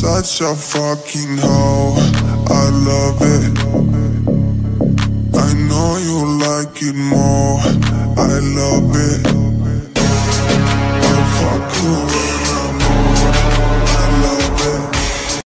such a fucking hoe. I love it. I know you like it more. I love it. I fuck you when I'm over. I love it.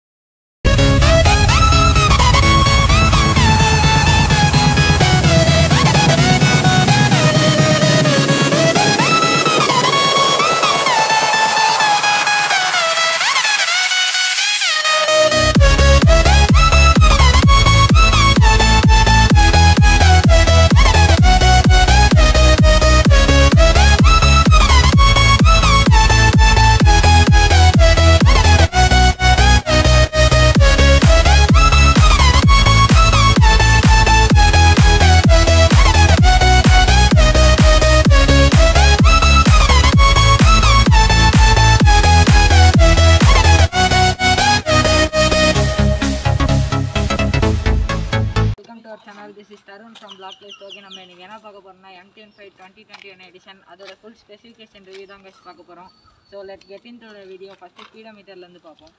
Welcome to our channel this is Tharun from black blaze okay நம்ம இன்னைக்கு என்ன பார்க்க போறோம்னா MTN five twenty twenty one edition அதோட full specification review தான் guys பார்க்க போகிறோம் so let get into video first ஸ்பீடோமீட்டர்லேருந்து பார்ப்போம்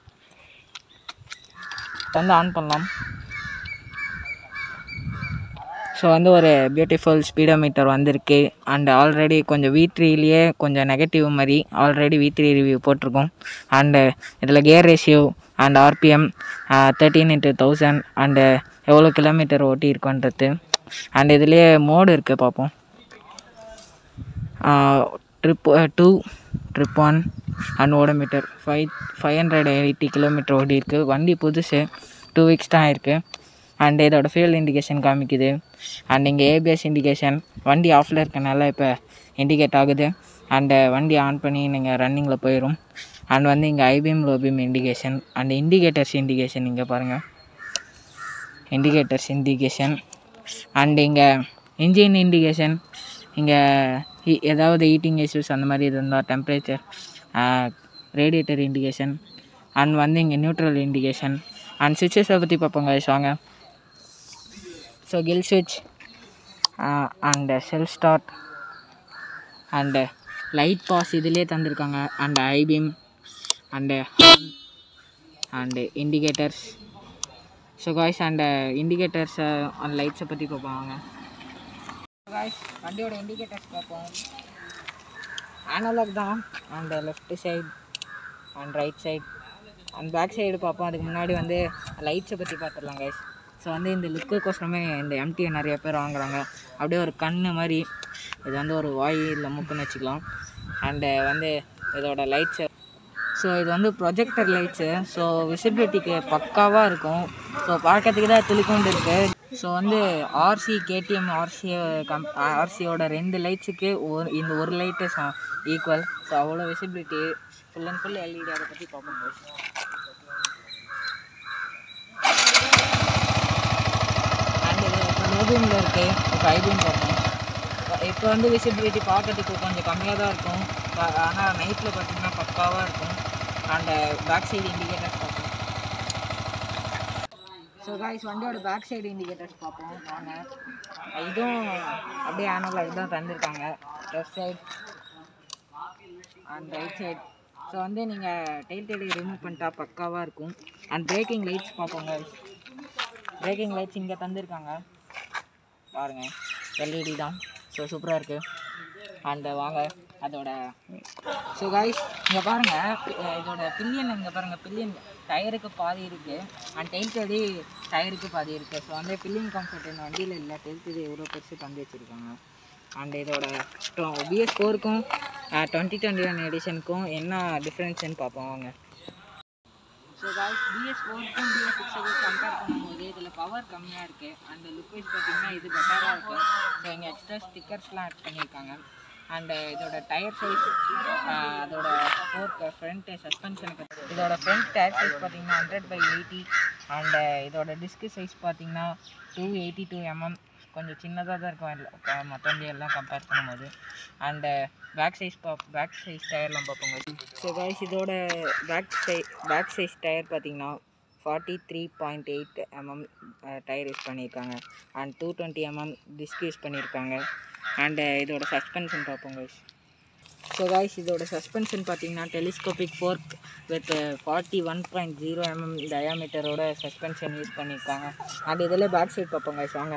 வந்து ஆன் பண்ணலாம் ஸோ வந்து ஒரு பியூட்டிஃபுல் ஸ்பீடோமீட்டர் வந்திருக்கு அண்ட் ஆல்ரெடி கொஞ்சம் வி த்ரீலேயே கொஞ்சம் நெகட்டிவ் மாதிரி ஆல்ரெடி வி த்ரீ ரிவ்யூ போட்டிருக்கோம் அண்டு இதில் gear ratio and RPM thirteen into thousand and எவ்வளோ கிலோமீட்டர் ஓட்டி இருக்கோன்றது அண்ட் இதுலேயே மோடு இருக்குது பார்ப்போம் trip two trip one and odometer five five hundred eighty kilometre ஓடி இருக்குது வண்டி புதுசு டூ வீக்ஸ் தான் இருக்குது அண்ட் இதோட ஃபியூல் இண்டிகேஷன் காமிக்குது அண்ட் இங்கே ஏபிஎஸ் இண்டிகேஷன் வண்டி ஆஃபில் இருக்கனால இப்போ இண்டிகேட் ஆகுது அண்டு வண்டி ஆன் பண்ணி நீங்கள் ரன்னிங்கில் போயிடும் அண்ட் வந்து இங்கே high beam low beam indication and indicators indication இங்கே பாருங்கள் இண்டிகேட்டர்ஸ் இண்டிகேஷன் அண்ட் இங்கே இன்ஜின் இண்டிகேஷன் இங்கே ஏதாவது ஹீட்டிங் இஷ்யூஸ் அந்த மாதிரி இது இருந்தால் டெம்பரேச்சர் ரேடியேட்டர் இண்டிகேஷன் அண்ட் வந்து இங்கே நியூட்ரல் இண்டிகேஷன் அண்ட் சுவிட்சஸை பற்றி பார்ப்போங்க guys, வாங்க ஸோ கில் சுவிட்ச் and self start and light pass இதிலே தந்திருக்காங்க and high beam and and indicators so guys and indicators and லைட்ஸை பற்றி பார்ப்போம் வாங்க காய்ஸ் வண்டியோட இண்டிகேட்டர்ஸ் பார்ப்போம் ஆனலாக் தான் and left side and right side and back side பார்ப்போம் அதுக்கு முன்னாடி வந்து லைட்ஸை பற்றி பார்த்துடலாம் கைஸ் ஸோ வந்து இந்த லுக்குக்கோசரமே இந்த எம்டியை நிறைய பேர் வாங்குறாங்க அப்படியே ஒரு கண்ணு மாதிரி இது வந்து ஒரு வாய் இல்லை மூக்குன்னு வச்சுக்கலாம் அண்டு வந்து இதோட லைட்ஸு ஸோ இது வந்து ப்ரொஜெக்டர் லைட்ஸு ஸோ விசிபிலிட்டிக்கு பக்காவாக இருக்கும் ஸோ பார்க்கறதுக்கு தான் துளிக்கொண்டு இருக்குது ஸோ வந்து ஆர்சி கேடிஎம் ஆர்சி கம் ஆர்சியோட ரெண்டு லைட்ஸுக்கு ஒரு இந்த ஒரு லைட்டு ஈக்குவல் ஸோ அவ்வளோ visibility full and full L E D அதை பற்றி பார்ப்போம் guys. அண்ட் இது இப்போ லோபியமில் இருக்குது இப்போ ஐபிஎம் பார்ப்போம் இப்போ வந்து விசிபிலிட்டி பார்க்கறதுக்கு கொஞ்சம் கம்மியாக தான் இருக்கும் ஆனால் நைட்டில் பார்த்தீங்கன்னா பக்காவாக இருக்கும் அண்ட் பேக் சைடு இண்டிகேட்டர்ஸ் பார்ப்போம் ஸோ காய்ஸ் வண்டியோட பேக் சைடு இண்டிகேட்டர்ஸ் பார்ப்போம் வாங்க இதுவும் அப்படியே ஆனலாக் தான் தந்திருக்காங்க left side and right side so வந்து நீங்கள் டைல் டெடி ரிமூவ் பண்ணிட்டா பக்காவாக இருக்கும் அண்ட் பிரேக்கிங் லைட்ஸ் பார்ப்போங்க பிரேக்கிங் லைட்ஸ் இங்கே தந்திருக்காங்க பாருங்கள் எல்இடி தான் ஸோ சூப்பராக இருக்குது அண்ட் வாங்க அதோட ஸோ காய்ஸ் இங்கே பாருங்கள் இதோட பில்லியன் இங்கே பாருங்கள் பில்லியன் டயருக்கு பாதி இருக்குது அண்ட் டெயில் டெடி டயருக்கு பாதி இருக்குது ஸோ வந்து பில்லியன் கம்ஃபர்ட் இந்த வண்டியில் இல்லை டெயில் டெடி எவ்வளோ பெருசு தந்து வச்சுருக்காங்க அண்ட் இதோட பிஎஸ் ஃபோருக்கும் டுவெண்ட்டி டுவெண்ட்டி ஒன் எடிஷனுக்கும் என்ன டிஃப்ரென்ஸ்னு பார்ப்போம் வாங்க ஸோ காய்ஸ் பிஎஸ் ஃபோருக்கும் பிஎஸ் சிக்ஸுக்கும் கம்பேர் பண்ணும்போது இதில் பவர் கம்மியாக இருக்குது அண்ட் லுக் வைஸ் பார்த்தீங்கன்னா இது பெட்டராக இருக்குது ஸோ இங்கே எக்ஸ்ட்ரா ஸ்டிக்கர்ஸ்லாம் ஆட் பண்ணியிருக்காங்க அண்டு இதோட டயர் சைஸ் அதோட ஃபோர்க்கு ஃப்ரண்ட் சஸ்பென்ஷனுக்கு இதோட ஃப்ரண்ட் டயர் சைஸ் பார்த்தீங்கன்னா ஹண்ட்ரட் பை எயிட்டி அண்டு இதோட டிஸ்க் சைஸ் பார்த்தீங்கன்னா டூ எயிட்டி டூ எம்எம் கொஞ்சம் சின்னதாக தான் இருக்கும் எல்லாம் க- மற்ற வண்டி எல்லாம் கம்பேர் பண்ணும்போது அண்டு பேக் சைஸ் பா பேக் சைஸ் டயர்லாம் பார்ப்போங்க ஸோ காய்ஸ் இதோட பேக் சை பேக் சைஸ் டயர் பார்த்தீங்கன்னா forty three point eight M M tyre use பண்ணியிருக்காங்க and two twenty M M disc use பண்ணியிருக்காங்க அண்டு இதோட சஸ்பென்ஷன் பார்ப்போம் guys ஸோ காய்ஸ் இதோட சஸ்பென்ஷன் பார்த்தீங்கன்னா telescopic fork with forty one point zero M M டயாமீட்டரோட suspension use பண்ணியிருக்காங்க and இதில் பேக் சைட் பார்ப்போம் guys வாங்க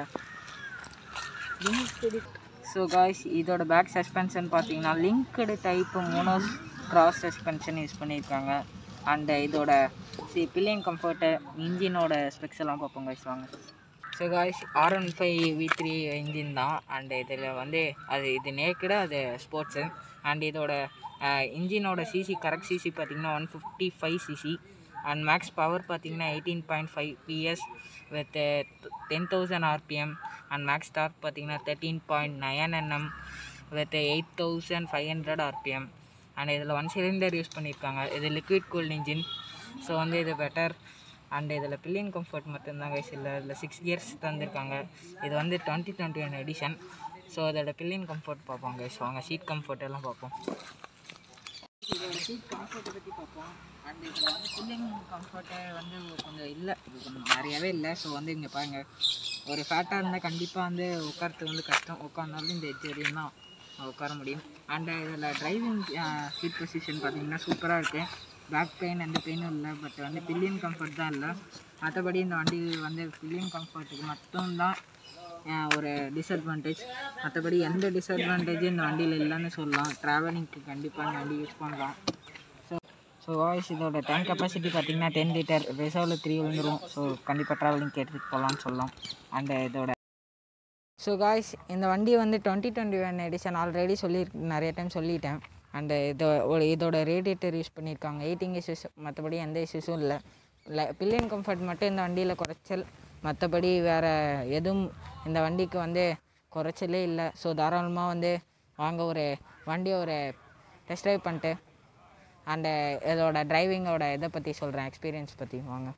ஸோ காய்ஸ் இதோட பேக் சஸ்பென்ஷன் பார்த்தீங்கன்னா linked type monocross suspension use பண்ணியிருக்காங்க அண்ட் இதோட சி பில்லியன் கம்ஃபர்ட்டு இன்ஜினோட ஸ்பெக்ஸ் எல்லாம் பார்ப்போம் guys வாங்க so guys R one five V three engine தான் அண்ட் இதில் வந்து அது இது நேக்கடாக அது ஸ்போர்ட்ஸு அண்ட் இதோட இன்ஜினோட சிசி கரெக்ட் சிசி பார்த்தீங்கன்னா one fifty five CC and max power பார்த்தீங்கன்னா eighteen point five PS with ten thousand RPM and max torque பார்த்தீங்கன்னா thirteen point nine NM with eight thousand five hundred RPM and இதில் one cylinder use பண்ணியிருக்காங்க இது liquid cooled engine so வந்து இது better and இதில் pillion comfort மட்டும்தான் guys இல்லை இதில் சிக்ஸ் இயர்ஸ் தந்திருக்காங்க இது வந்து twenty twenty one edition so அதோட பில்லியன் கம்ஃபர்ட் பார்ப்போம் கைஸ் வாங்க சீட் கம்ஃபர்ட் எல்லாம் பார்ப்போம் இதோட சீட் கம்ஃபர்ட்டை பற்றி பார்ப்போம் அண்ட் இதில் வந்து பில்லியன் கம்ஃபர்ட்டை வந்து கொஞ்சம் இல்லை இது கொஞ்சம் நிறையவே இல்லை ஸோ வந்து இங்கே பாருங்க ஒரு ஃபேட்டாக இருந்தால் கண்டிப்பாக வந்து உட்காரத்துக்கு வந்து கஷ்டம் உட்காந்தாலும் இந்த எட்ஜ் வரையும் தான் உட்கார முடியும் அண்ட் இதில் டிரைவிங் சீட் பொசிஷன் பார்த்தீங்கன்னா சூப்பராக இருக்குது பேக் பெயின் எந்த பெயினும் இல்லை பட் வந்து பில்லியன் கம்ஃபர்ட் தான் இல்லை மற்றபடி இந்த வண்டி வந்து பில்லியன் கம்ஃபர்ட்டுக்கு மட்டும்தான் அஹ், ஒரு டிஸ்அட்வான்டேஜ் மற்றபடி எந்த டிஸ்அட்வான்டேஜும் இந்த வண்டியில் இல்லைன்னு சொல்லலாம் ட்ராவலிங்க்கு கண்டிப்பாக இந்த வண்டி யூஸ் பண்ணலாம் ஸோ ஸோ வாய்ஸ் இதோட டேங்க் கெப்பாசிட்டி பார்த்தீங்கன்னா டென் லிட்டர் ரிசர்வில் த்ரீ விழுந்துரும் ஸோ கண்டிப்பாக ட்ராவலிங்க்கு எடுத்துகிட்டு போகலான்னு சொல்லலாம் அண்ட் இதோட ஸோ காய்ஸ் இந்த வண்டி வந்து twenty twenty one edition already சொல்லி நிறைய டைம் சொல்லிட்டேன் அண்டு இதோ ஒரு- இதோட ரேடியேட்டர் யூஸ் பண்ணியிருக்காங்க எயிட்டிங் இஷ்யூஸ் மற்றபடி எந்த இஷ்யூஸும் இல்லை இல்லை பில்லியன் கம்ஃபர்ட் மட்டும் இந்த வண்டியில் குறைச்சல் மற்றபடி வேறு எதுவும் இந்த வண்டிக்கு வந்து குறைச்சலே இல்லை ஸோ தாராளமாக வந்து வாங்க ஒரு வண்டியை ஒரு டெஸ்ட் ட்ரைவ் பண்ணிட்டு அண்டு இதோட டிரைவிங்கோட இதை பற்றி சொல்கிறேன் எக்ஸ்பீரியன்ஸ் பற்றி வாங்க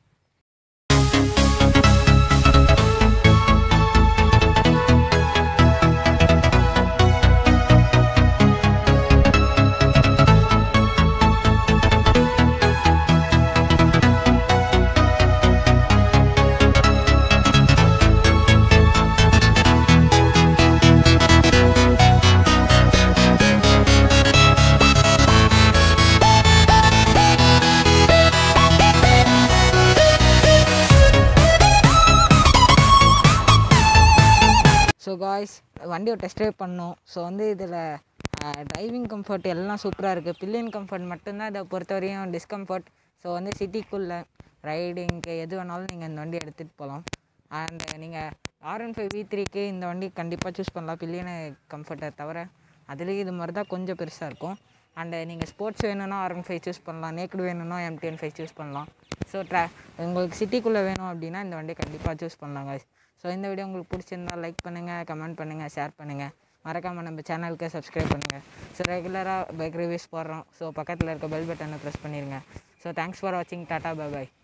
ஸோ காய்ஸ் வண்டியை டெஸ்ட் ட்ரைவ் பண்ணோம் ஸோ வந்து இதில் டிரைவிங் கம்ஃபர்ட் எல்லாம் சூப்பராக இருக்குது பில்லியன் கம்ஃபர்ட் மட்டும்தான் இதை பொறுத்த வரையும் டிஸ்கம்ஃபர்ட் ஸோ வந்து சிட்டிக்குள்ளே ரைடிங்க்கு எது வேணாலும் நீங்கள் இந்த வண்டி எடுத்துகிட்டு போகலாம் அண்ட் நீங்கள் ஆர் ஒன் ஃபைவ் வி த்ரீக்கு இந்த வண்டி கண்டிப்பாக சூஸ் பண்ணலாம் பில்லியன் கம்ஃபர்ட்டை தவிர அதுலேயும் இது மாதிரி தான் கொஞ்சம் பெருசாக இருக்கும் அண்டு நீங்கள் ஸ்போர்ட்ஸ் வேணும்னா ஆர் ஒன் ஃபைவ் சூஸ் பண்ணலாம் நேக்கடு வேணும்னா எம்டிஎன் ஃபைவ் சூஸ் பண்ணலாம் ஸோ ட்ரா உங்களுக்கு சிட்டிக்குள்ளே வேணும் அப்படின்னா இந்த வண்டியை கண்டிப்பாக சூஸ் பண்ணலாம் guys ஸோ இந்த வீடியோ உங்களுக்கு பிடிச்சிருந்தா லைக் பண்ணுங்கள் கமெண்ட் பண்ணுங்கள் ஷேர் பண்ணுங்கள் மறக்காமல் நம்ம சேனலுக்கு சப்ஸ்கிரைப் பண்ணுங்கள் ஸோ ரெகுலராக பைக் ரிவ்யூஸ் போடுறோம் ஸோ பக்கத்தில் இருக்க பெல் பட்டனை ப்ரெஸ் பண்ணிடுங்க ஸோ தேங்க்ஸ் ஃபார் வாட்சிங் டாட்டா பை பாய்